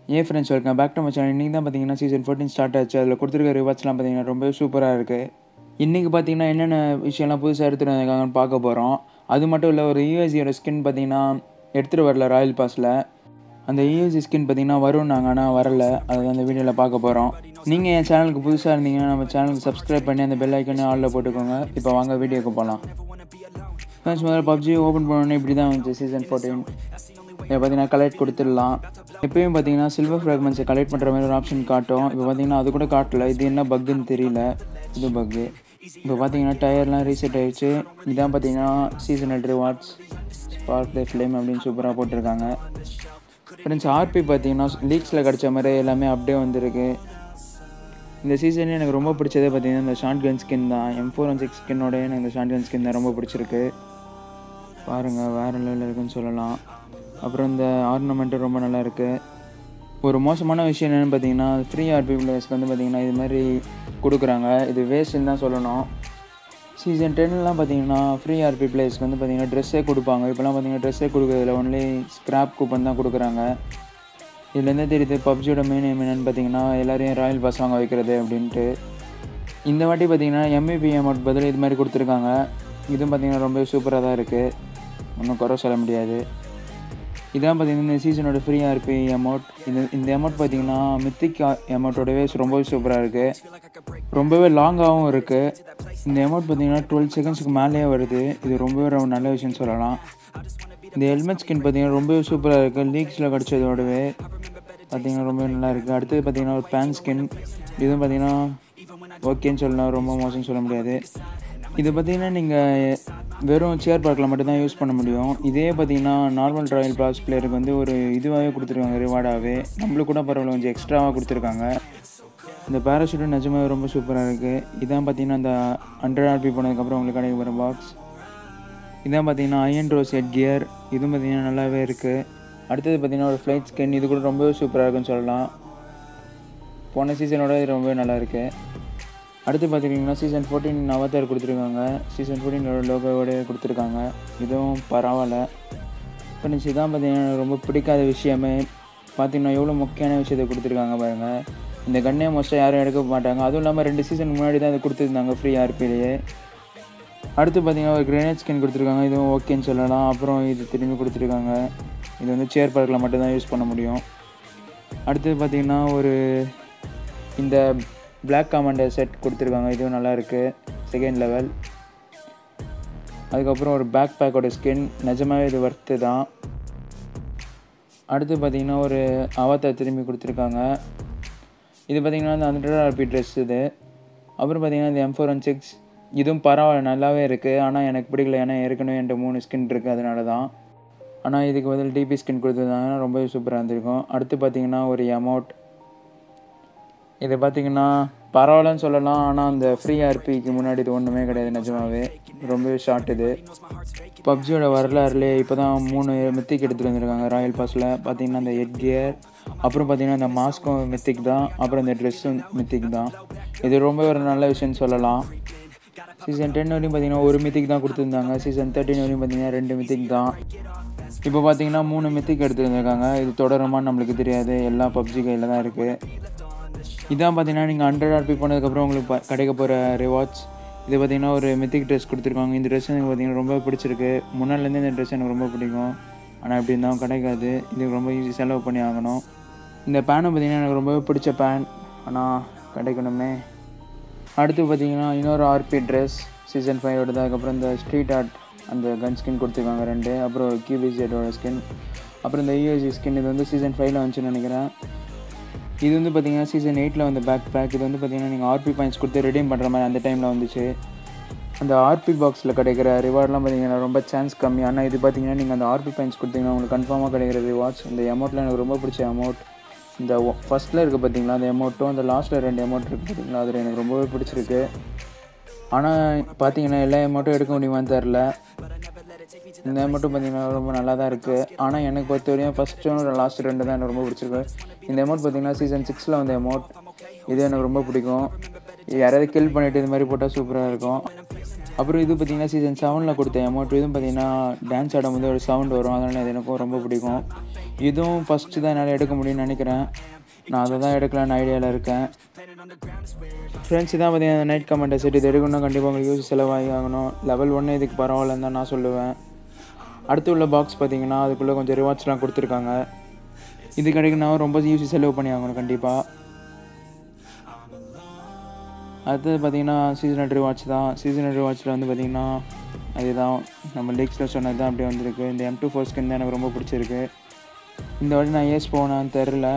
A friends welcome back to my channel இன்றைக்கி தான் பார்த்தீங்கன்னா சீசன் ஃபோர்டீன் ஸ்டார்ட் ஆச்சு அதில் கொடுத்துருக்க ரிவார்ட்ஸ்லாம் பார்த்தீங்கன்னா ரொம்ப சூப்பராக இருக்குது இன்றைக்கி பார்த்தீங்கன்னா என்னென்ன விஷயம்லாம் புதுசாக எடுத்துகிட்டு வந்திருக்காங்கன்னு பார்க்க போகிறோம் அது மட்டும் இல்லை ஒரு யூஎஸ்சியோட ஸ்கின் பார்த்தீங்கன்னா எடுத்துகிட்டு வரல ராயல் பாஸில் அந்த யூஎஸ்சி ஸ்கின் பார்த்தீங்கன்னா வரும் நாங்கள் ஆனால் வரல அது அந்த வீடியோவில் பார்க்க போகிறோம் நீங்கள் என் சேனலுக்கு புதுசாக இருந்தீங்கன்னா நம்ம சேனலுக்கு சப்ஸ்கிரைப் பண்ணி அந்த பெல் ஐக்கனே ஆளில் போட்டுக்கோங்க இப்போ வாங்க வீடியோக்கு போகலாம் ஃப்ரெண்ட்ஸ் முதல்ல பப்ஜி ஓப்பன் பண்ணோன்னே இப்படி தான் வந்துச்சு சீசன் ஃபோர்டீன் இதை பார்த்தீங்கன்னா கலெக்ட் கொடுத்துடலாம் எப்பயும் பார்த்தீங்கன்னா சில்வர் ஃப்ராக்மெண்ட்ஸை கலெக்ட் பண்ணுற மாதிரி ஒரு ஆப்ஷன் காட்டும் இப்போ பார்த்தீங்கன்னா அது கூட காட்டல இது என்ன பக்குன்னு தெரியல இது பக்கு இப்போ பார்த்தீங்கன்னா டயர்லாம் ரீசெட் ஆயிடுச்சு இதான் பார்த்தீங்கன்னா seasonal rewards spark the flame அப்படின்னு சூப்பராக போட்டிருக்காங்க ஃப்ரெண்ட்ஸ் ஆர்பி பார்த்தீங்கன்னா லீக்ஸில் கிடச்ச மாதிரி எல்லாமே அப்படியே வந்திருக்கு இந்த சீசன்லேயே எனக்கு ரொம்ப பிடிச்சதே பார்த்தீங்கன்னா இந்த ஷார்ட் கன் ஸ்கின் தான் எம் ஃபோர் ஒன் சிக்ஸ் ஸ்கின்னோட எனக்கு இந்த ஷார்ட் கன் ஸ்கின் தான் ரொம்ப பிடிச்சிருக்கு பாருங்கள் வேறு லெவலில் இருக்குன்னு சொல்லலாம் அப்புறம் இந்த ஆர்னமெண்ட்டும் ரொம்ப நல்லா இருக்குது ஒரு மோசமான விஷயம் என்னென்னு பார்த்தீங்கன்னா ஃப்ரீ ஆர்பி பிளேயர்ஸ்க்கு வந்து பார்த்தீங்கன்னா இது மாதிரி கொடுக்குறாங்க இது வேஸ்ட்டுன்னு தான் சொல்லணும் சீசன் டென்லாம் பார்த்தீங்கன்னா ஃப்ரீ ஆர்பி பிளேயர்ஸ்க்கு வந்து பார்த்தீங்கன்னா ட்ரெஸ்ஸே கொடுப்பாங்க இப்போலாம் பார்த்தீங்கன்னா ட்ரெஸ்ஸே கொடுக்குறதில்ல ஒன்லி ஸ்க்ராப் கூப்பன் தான் கொடுக்குறாங்க இதுலேருந்தே தெரியுது பப்ஜியோட மெயின் எய்ம் என்னென்னு பார்த்தீங்கன்னா எல்லாரையும் ராயல் பாஸ் வாங்க வைக்கிறது அப்படின்ட்டு இந்த வாட்டி பார்த்தீங்கன்னா எம்இபி அமௌண்ட் பதில் இது மாதிரி கொடுத்துருக்காங்க இதுவும் பார்த்தீங்கன்னா ரொம்ப சூப்பராக தான் இருக்குது ஒன்றும் குறை சொல்ல முடியாது இதான் பார்த்தீங்கன்னா இந்த சீசனோட ஃப்ரீ ஆர்பி அமௌண்ட் இந்த இந்த அமௌண்ட் பார்த்தீங்கன்னா மித்திக் அமௌண்ட்டோடவே ரொம்பவே சூப்பராக இருக்குது ரொம்பவே லாங்காகவும் இருக்குது இந்த அமௌண்ட் பார்த்தீங்கன்னா டுவெல் செகண்ட்ஸுக்கு மேலேயே வருது இது ரொம்பவே ரொம்ப நல்ல விஷயம்னு சொல்லலாம் இந்த ஹெல்மெட் ஸ்கின் பார்த்தீங்கன்னா ரொம்பவே சூப்பராக இருக்குது லீக்ஸில் கிடச்சதோடவே பார்த்தீங்கன்னா ரொம்பவே நல்லா இருக்குது அடுத்தது பார்த்தீங்கன்னா ஒரு பேன் ஸ்கின் இதுவும் பார்த்தீங்கன்னா ஓகேன்னு சொல்லலாம் ரொம்ப மோசம்னு சொல்ல முடியாது இது பார்த்தீங்கன்னா நீங்கள் வெறும் சேர் பார்க்கில் மட்டும்தான் யூஸ் பண்ண முடியும் இதே பார்த்தீங்கன்னா நார்மல் ராயல் பாஸ் பிளேயருக்கு வந்து ஒரு இதுவாகவே கொடுத்துருக்காங்க ரிவார்டாகவே நம்மளுக்கு கூட பரவாயில்ல கொஞ்சம் எக்ஸ்ட்ராவாக கொடுத்துருக்காங்க இந்த பேராஷூட்டும் நிஜமாவே ரொம்ப சூப்பராக இருக்குது இதான் பார்த்தீங்கன்னா அந்த ஹண்ட்ரட் ஆர்பி போனதுக்கப்புறம் உங்களுக்கு கிடைக்க போகிற பாக்ஸ் இதான் பார்த்தீங்கன்னா அயன் ரோஸ் ஹெட் கியர் இதுவும் பார்த்தீங்கன்னா நல்லாவே இருக்குது அடுத்தது பார்த்தீங்கன்னா ஒரு ஃப்ளைட் ஸ்கின் இது கூட ரொம்பவே சூப்பராக இருக்குன்னு சொல்லலாம் போன சீசனோட இது ரொம்பவே நல்லா இருக்குது அடுத்து பார்த்துக்கிட்டிங்கன்னா சீசன் ஃபோர்டீன் அவதார் கொடுத்துருக்காங்க சீசன் ஃபோர்டீனோட லோகோவோட கொடுத்துருக்காங்க இதுவும் பரவாயில்ல ஃப்ரெண்ட்ஸ் இதான் பார்த்தீங்கன்னா எனக்கு ரொம்ப பிடிக்காத விஷயமே பார்த்தீங்கன்னா எவ்வளோ முக்கியமான விஷயத்தை கொடுத்துருக்காங்க பாருங்கள் இந்த கண்ணே மோஸ்ட்டாக யாரும் எடுக்க மாட்டாங்க அதுவும் இல்லாமல் ரெண்டு சீசன் முன்னாடி தான் அதை கொடுத்துருந்தாங்க ஃப்ரீ ஆர்பிலேயே அடுத்து பார்த்தீங்கன்னா ஒரு கிரேனேட் ஸ்கின் கொடுத்துருக்காங்க இதுவும் ஓகேன்னு சொல்லலாம் அப்புறம் இது திரும்பி கொடுத்துருக்காங்க இது வந்து சேர் பார்க்கில் மட்டும்தான் யூஸ் பண்ண முடியும் அடுத்தது பார்த்திங்கன்னா ஒரு இந்த பிளாக் காமண்டர் செட் கொடுத்துருக்காங்க இதுவும் நல்லா இருக்குது செகண்ட் லெவல் அதுக்கப்புறம் ஒரு பேக் பேக்கோட ஸ்கின் நிஜமாகவே இது ஒர்த்து தான் அடுத்து பார்த்திங்கன்னா ஒரு அவத்தை திரும்பி கொடுத்துருக்காங்க இது பார்த்திங்கன்னா இந்த ஹண்ட்ரட் ஆர்பி ட்ரெஸ் இது அப்புறம் பார்த்திங்கன்னா இந்த எம் ஃபோர் ஒன் சிக்ஸ் இதுவும் பரவாயில்ல நல்லாவே இருக்குது ஆனால் எனக்கு பிடிக்கல ஏன்னா ஏற்கனவே என்கிட்ட மூணு ஸ்கின் இருக்குது அதனால தான் ஆனால் இதுக்கு பதில் டிபி ஸ்கின் கொடுத்துருந்தாங்கன்னா ரொம்பவே சூப்பராக இருந்திருக்கும் அடுத்து பார்த்திங்கன்னா ஒரு அமௌண்ட் இது பார்த்திங்கன்னா பரவாயில்லன்னு சொல்லலாம் ஆனால் அந்த ஃப்ரீ ஆர்பிக்கு முன்னாடி இது ஒன்றுமே கிடையாது நிஜமாவே ரொம்பவே ஷார்ட் இது பப்ஜியோட வரலாறுலேயே இப்போ தான் மூணு மித்திக் எடுத்துகிட்டு வந்திருக்காங்க ராயல் பாஸில் பார்த்தீங்கன்னா அந்த ஹெட் கியர் அப்புறம் பார்த்தீங்கன்னா இந்த மாஸ்க்கும் மித்திக் தான் அப்புறம் இந்த ட்ரெஸ்ஸும் மித்திக் தான் இது ரொம்ப ஒரு நல்ல விஷயம்னு சொல்லலாம் சீசன் டென் வரையும் பார்த்தீங்கன்னா ஒரு மித்திக் தான் கொடுத்துருந்தாங்க சீசன் தேர்ட்டின் வரையும் பார்த்தீங்கன்னா ரெண்டு மித்திக் தான் இப்போ பார்த்தீங்கன்னா மூணு மித்திக் எடுத்துருந்துருக்காங்க இது தொடருமான்னு நம்மளுக்கு தெரியாது எல்லாம் பப்ஜி கையில் தான் இருக்குது இதான் பார்த்தீங்கன்னா நீங்கள் ஹண்ட்ரட் ஆர்பி போனதுக்கப்புறம் உங்களுக்கு ப- கிடைக்க போகிற ரிவார்ட்ஸ் இது பார்த்தீங்கன்னா ஒரு மித்திக் ட்ரெஸ் கொடுத்துருக்காங்க இந்த ட்ரெஸ் எனக்கு பார்த்தீங்கன்னா ரொம்ப பிடிச்சிருக்கு முன்னாடிலேருந்து இந்த ட்ரெஸ் எனக்கு ரொம்ப பிடிக்கும் ஆனால் இப்படி இருந்தாலும் கிடைக்காது இதுக்கு ரொம்ப ஈஸி செலவு பண்ணி ஆகணும் இந்த பேனும் பார்த்தீங்கன்னா எனக்கு ரொம்பவே பிடிச்ச பேன் ஆனால் கிடைக்கணுமே அடுத்து பார்த்தீங்கன்னா இன்னொரு ஆர்பி ட்ரெஸ் சீசன் ஃபைவோட தான் அதுக்கப்புறம் இந்த ஸ்ட்ரீட் ஆர்ட் அந்த கன் ஸ்கின் கொடுத்துருக்காங்க ரெண்டு அப்புறம் கியூபிசியோட ஸ்கின் அப்புறம் இந்த யூஎஸ்சி ஸ்கின் இது வந்து சீசன் ஃபைவ்ல வந்துச்சுன்னு நினைக்கிறேன் இது வந்து பார்த்தீங்கன்னா சீசன் எயிட்டில் வந்து பேக் பேக் இது வந்து பார்த்தீங்கன்னா நீங்கள் ஆர்பி பாயிண்ட்ஸ் கொடுத்து ரெடீம் பண்ணுற மாதிரி அந்த டைமில் வந்துச்சு அந்த ஆர்பி பாக்ஸில் கிடைக்கிற ரிவார்ட்லாம் பார்த்தீங்கன்னா ரொம்ப சான்ஸ் கம்மி ஆனால் இது பார்த்தீங்கன்னா நீங்கள் அந்த ஆர்பி பாயிண்ட்ஸ் கொடுத்தீங்கன்னா உங்களுக்கு கன்ஃபார்மாக கிடைக்கிற ரிவார்ட்ஸ் இந்த அமௌண்ட்டில் எனக்கு ரொம்ப பிடிச்ச அமௌண்ட் இந்த ஃபஸ்ட்டில் இருக்குது பார்த்தீங்களா அந்த அமௌண்ட்டும் அந்த லாஸ்ட்டில் ரெண்டு அமௌண்ட் இருக்குது பார்த்தீங்களா அதில் எனக்கு ரொம்பவே பிடிச்சிருக்கு ஆனால் பார்த்தீங்கன்னா எல்லா அமௌண்ட்டும் எடுக்க முடியுமான்னு தெரில இந்த அமௌண்ட்டும் பார்த்தீங்கன்னா ரொம்ப நல்லா தான் இருக்குது ஆனால் எனக்கு பொறுத்த வரையும் ஃபஸ்ட்டு லாஸ்ட் ரெண்டு தான் எனக்கு ரொம்ப பிடிச்சிருக்கு இந்த அமௌண்ட் பார்த்தீங்கன்னா சீசன் சிக்ஸில் வந்த அமௌண்ட் இது எனக்கு ரொம்ப பிடிக்கும் யாராவது கில் பண்ணிவிட்டு இது மாதிரி போட்டால் சூப்பராக இருக்கும் அப்புறம் இது பார்த்தீங்கன்னா சீசன் செவனில் கொடுத்த அமௌண்ட் இதுவும் பார்த்தீங்கன்னா டான்ஸ் ஆடும்போது ஒரு சவுண்ட் வரும் அதனால் இது எனக்கும் ரொம்ப பிடிக்கும் இதுவும் ஃபஸ்ட்டு தான் என்னால் எடுக்க முடியும்னு நினைக்கிறேன் நான் அதை தான் எடுக்கலான்னு ஐடியாவில் இருக்கேன் ஃப்ரெண்ட்ஸ் இதான் பார்த்தீங்கன்னா நைட் கமெண்ட்டை செட் இது எடுக்கணும் கண்டிப்பாக உங்களுக்கு யூஸ் செலவாகி ஆகணும் லெவல் ஒன்று இதுக்கு பரவாயில்லன்னு தான் நான் சொல்லுவேன் அடுத்து உள்ள பாக்ஸ் பார்த்தீங்கன்னா அதுக்குள்ளே கொஞ்சம் ரிவார்ட்ஸ்லாம் கொடுத்துருக்காங்க இது கிடைக்குன்னா ரொம்ப யூசி செலவு பண்ணி ஆகணும் கண்டிப்பாக அடுத்தது பார்த்தீங்கன்னா சீசனல் ரிவாட்ச் தான் சீசனல் ரிவாட்சில் வந்து பார்த்தீங்கன்னா அதுதான் நம்ம லீக்ஸில் சொன்னது தான் அப்படியே வந்திருக்கு இந்த எம் டூ ஃபோர் ஸ்கின் தான் எனக்கு ரொம்ப பிடிச்சிருக்கு இந்த வாட்டி நான் ஏஸ் போனான்னு தெரில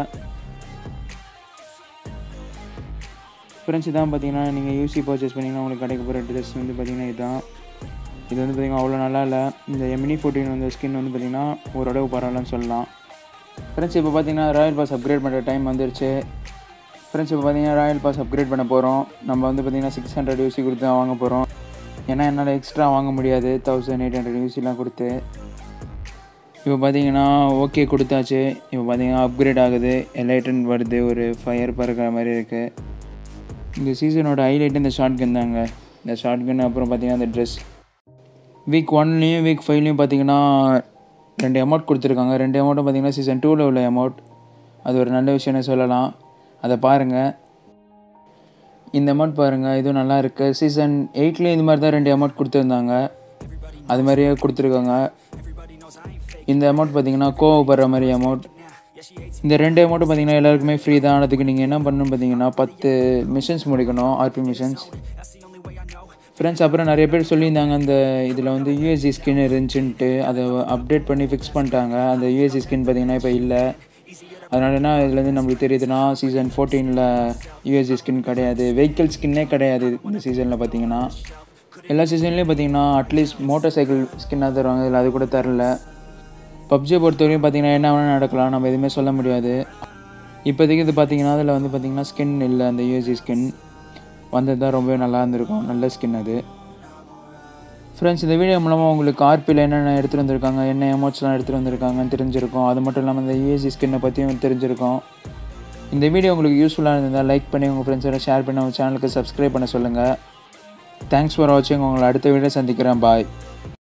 ஃப்ரெண்ட்ஸ் இதான் பார்த்தீங்கன்னா நீங்கள் யூசி பர்ச்சேஸ் பண்ணிங்கன்னா உங்களுக்கு கிடைக்க போகிற ட்ரெஸ் வந்து பார்த்தீங்கன்னா இதுதான் இது வந்து பார்த்திங்கன்னா அவ்வளோ நல்லா இல்லை இந்த எமினி ஃபோர்டீன் வந்து ஸ்கின் வந்து பார்த்திங்கன்னா ஓரளவு பரவாயில்லன்னு சொல்லலாம் ஃப்ரெண்ட்ஸ் இப்போ பார்த்தீங்கன்னா ராயல் பாஸ் அப்கிரேட் பண்ணுற டைம் வந்துருச்சு ஃப்ரெண்ட்ஸ் இப்போ பார்த்தீங்கன்னா ராயல் பாஸ் அப்கிரேட் பண்ண போகிறோம் நம்ம வந்து பார்த்திங்கன்னா சிக்ஸ் ஹண்ட்ரட் யூசி கொடுத்து தான் வாங்க போகிறோம் ஏன்னா என்னால் எக்ஸ்ட்ரா வாங்க முடியாது தௌசண்ட் எயிட் ஹண்ட்ரட் யூசிலாம் கொடுத்து இப்போ பார்த்தீங்கன்னா ஓகே கொடுத்தாச்சு இப்போ பார்த்தீங்கன்னா அப்கிரேட் ஆகுது எலைட்டன் வருது ஒரு ஃபயர் பறக்கிற மாதிரி இருக்குது இந்த சீசனோட ஹைலைட் இந்த ஷார்ட் கன் தாங்க இந்த ஷார்ட் கன் அப்புறம் பார்த்தீங்கன்னா இந்த ட்ரெஸ் வீக் ஒன்லேயும் வீக் ஃபைவ்லேயும் பார்த்தீங்கன்னா ரெண்டு அமௌண்ட் கொடுத்துருக்காங்க ரெண்டு அமௌண்ட்டும் பார்த்தீங்கன்னா சீசன் டூவில் உள்ள அமௌண்ட் அது ஒரு நல்ல விஷயம்னு சொல்லலாம் அதை பாருங்கள் இந்த அமௌண்ட் பாருங்கள் இதுவும் நல்லா இருக்குது சீசன் எயிட்லேயும் இது மாதிரி தான் ரெண்டு அமௌண்ட் கொடுத்துருந்தாங்க அது மாதிரியே கொடுத்துருக்காங்க இந்த அமௌண்ட் பார்த்தீங்கன்னா கோவப்படுற மாதிரி அமௌண்ட் இந்த ரெண்டு அமௌண்ட்டும் பார்த்தீங்கன்னா எல்லாருக்குமே ஃப்ரீ தான் அதுக்கு நீங்கள் என்ன பண்ணணும் பார்த்தீங்கன்னா பத்து மிஷன்ஸ் முடிக்கணும் ஆர்பி மிஷன்ஸ் ஃப்ரெண்ட்ஸ் அப்புறம் நிறைய பேர் சொல்லியிருந்தாங்க அந்த இதில் வந்து யூஎஸ்சி ஸ்கின் இருந்துச்சுன்ட்டு அதை அப்டேட் பண்ணி ஃபிக்ஸ் பண்ணிட்டாங்க அந்த யூஎஸ்சி ஸ்கின் பார்த்தீங்கன்னா இப்போ இல்லை அதனால என்ன இதுலேருந்து நம்மளுக்கு தெரியுதுன்னா சீசன் ஃபோர்டீனில் யூஎஸ்சி ஸ்கின் கிடையாது வெஹிக்கிள் ஸ்கின்னே கிடையாது இந்த சீசனில் பார்த்தீங்கன்னா எல்லா சீசன்லேயும் பார்த்தீங்கன்னா அட்லீஸ்ட் மோட்டார் சைக்கிள் ஸ்கின்னாக தருவாங்க இதில் அது கூட தரல பப்ஜியை பொறுத்தவரையும் பார்த்தீங்கன்னா என்ன வேணால் நடக்கலாம் நம்ம எதுவுமே சொல்ல முடியாது இப்போதைக்கு இது பார்த்தீங்கன்னா அதில் வந்து பார்த்தீங்கன்னா ஸ்கின் இல்லை அந்த யூஎஸ்சி ஸ்கின் வந்தது தான் ரொம்பவே நல்லா இருந்திருக்கும் நல்ல ஸ்கின் அது ஃப்ரெண்ட்ஸ் இந்த வீடியோ மூலமாக உங்களுக்கு ஆர்பியில் என்னென்ன எடுத்துகிட்டு வந்திருக்காங்க என்ன எமோட்ஸ்லாம் எடுத்துகிட்டு வந்திருக்காங்கன்னு தெரிஞ்சிருக்கும் அது மட்டும் இல்லாமல் இந்த யூஎஸ்சி ஸ்கின்னை பற்றியும் தெரிஞ்சிருக்கும் இந்த வீடியோ உங்களுக்கு யூஸ்ஃபுல்லாக இருந்தால் லைக் பண்ணி உங்கள் ஃப்ரெண்ட்ஸோட ஷேர் பண்ணி உங்கள் சேனலுக்கு சப்ஸ்கிரைப் பண்ண சொல்லுங்கள் தேங்க்ஸ் ஃபார் வாட்சிங் உங்களை அடுத்த வீடியோ சந்திக்கிறேன் பாய்